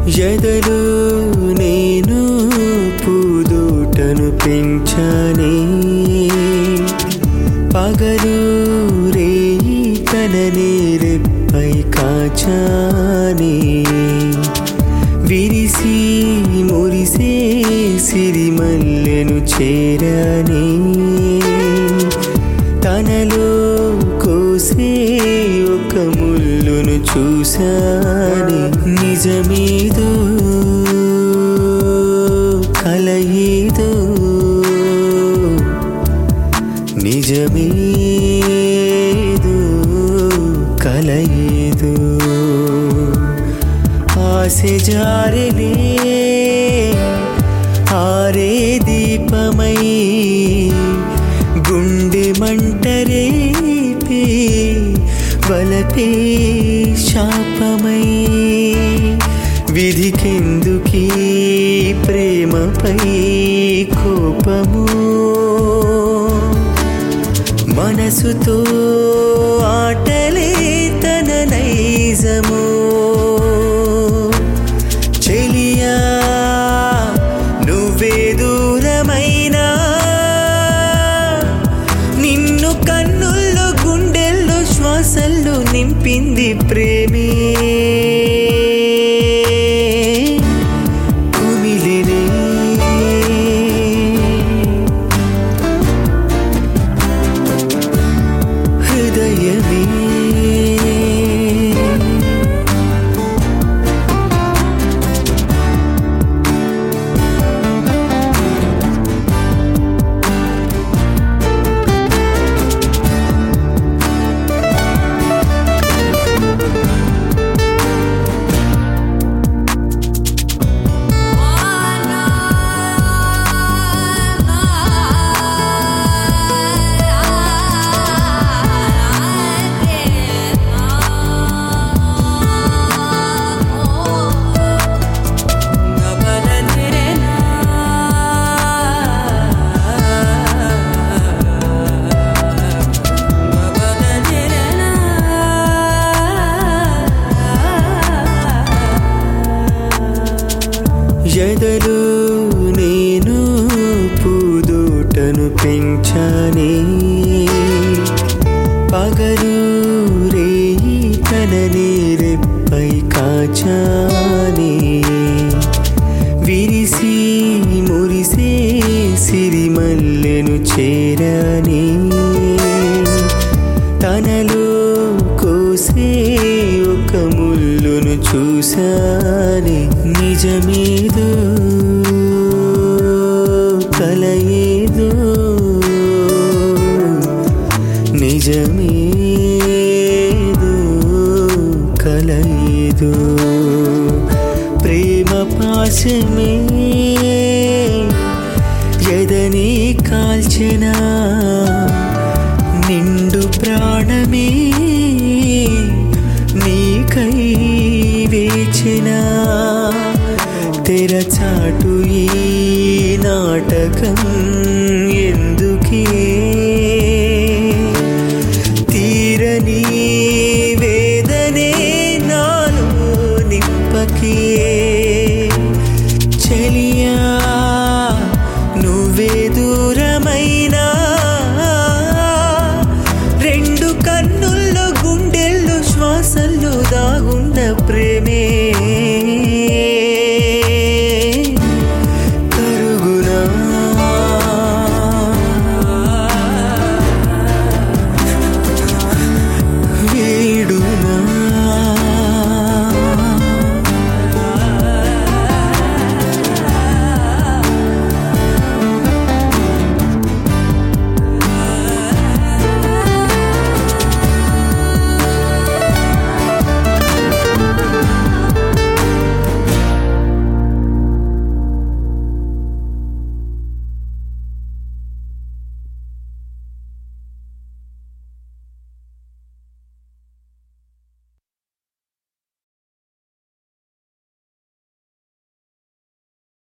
ఎదలు నేను పూదోటను పెంచానే పగలు రేయి కననే రెప్పై కాచానే విరిసి మురిసే సిరిమల్లెను చేరానే తనలో కోసే ఒక ముల్లును చూశానే నిజమేదో కలయేదో నిజమేదో కలయేదో ఆశ జారలే ఆరే దీపమై గుండె మంటరేపే వలపే శాపమై విధికెందుకీ ప్రేమపై కోపము మనసుతో ఆటలే తన నైజము చెలియా నువ్వే దూరమైనా నిన్ను కన్నుల్లో గుండెల్లో శ్వాసల్లో నింపింది ప్రేమే కుమిలినే హృదయమే ఎదలు నేను పూదోటను పెంచానే పగలు రేయి కననే రెప్పై కాచానే విరిసి మురిసే సిరిమల్లెను చేరానే తనలో కోసే ఒక ముల్లును చూశానే నిజమేదో కలయేదో నిజమేదో కలయేదో ప్రేమ పాశమే ఎదని కాల్చెనా నిండు ప్రాణమే నీకై వేచిన తెరచాటు ఈ నాటకం